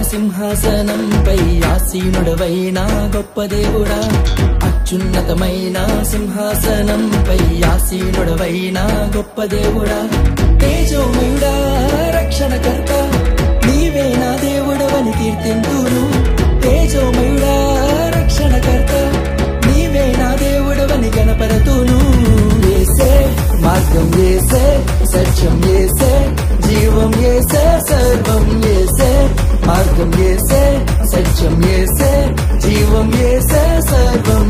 సింహాసనంపై ఆసీనుడవైన గొప్ప దేవుడా అత్యున్నతమైన సింహాసనంపై ఆసీనుడవైన గొప్ప దేవుడా తేజోమయుడా రక్షణకర్త నీవే నా దేవుడవని కీర్తింతును తేజోమయుడా రక్షణకర్త నీవే నా దేవుడవని గణపరతును ఏసే మార్గం ఏసే సత్యం ఏసే జీవం ఏసే సర్వం ఏసే మార్గం ఏసే సత్యం ఏసే జీవం ఏసే సర్వం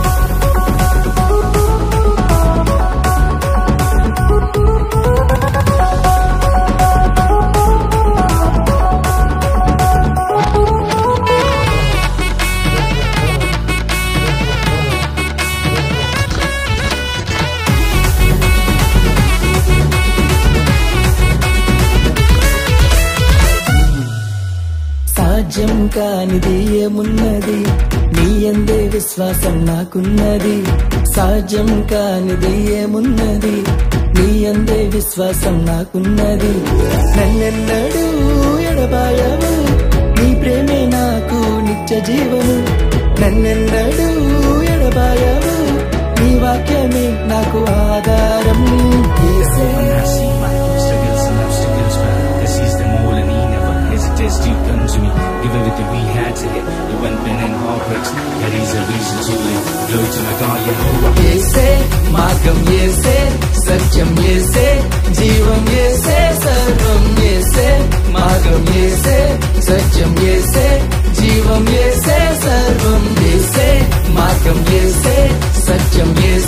సాధ్యం కానిది ఏమున్నది నీ అందే విశ్వాసం నాకున్నది సాధ్యం కానిది ఏమున్నది నీ అందే విశ్వాసం నాకున్నది నన్నెన్నడూ ఎడబాయవు నీ ప్రేమే నాకు నిత్య జీవము నన్నెన్నడూ ఎడబాయవు నీ వాక్యమే నాకు ఆధారం యేసే. I see my struggles and obstacles, but he sees them all and he never hesitates to come to me. Give everything we had to get. It went been and heartbreaks. That is a reason to live. Glory to my God, Yehovah. ఏసే మార్గం ఏసే సత్యం ఏసే జీవం ఏసే సర్వం ఏసే మార్గం ఏసే సత్యం ఏసే జీవం ఏసే సర్వం ఏసే మార్గం ఏసే సత్యం ఏసే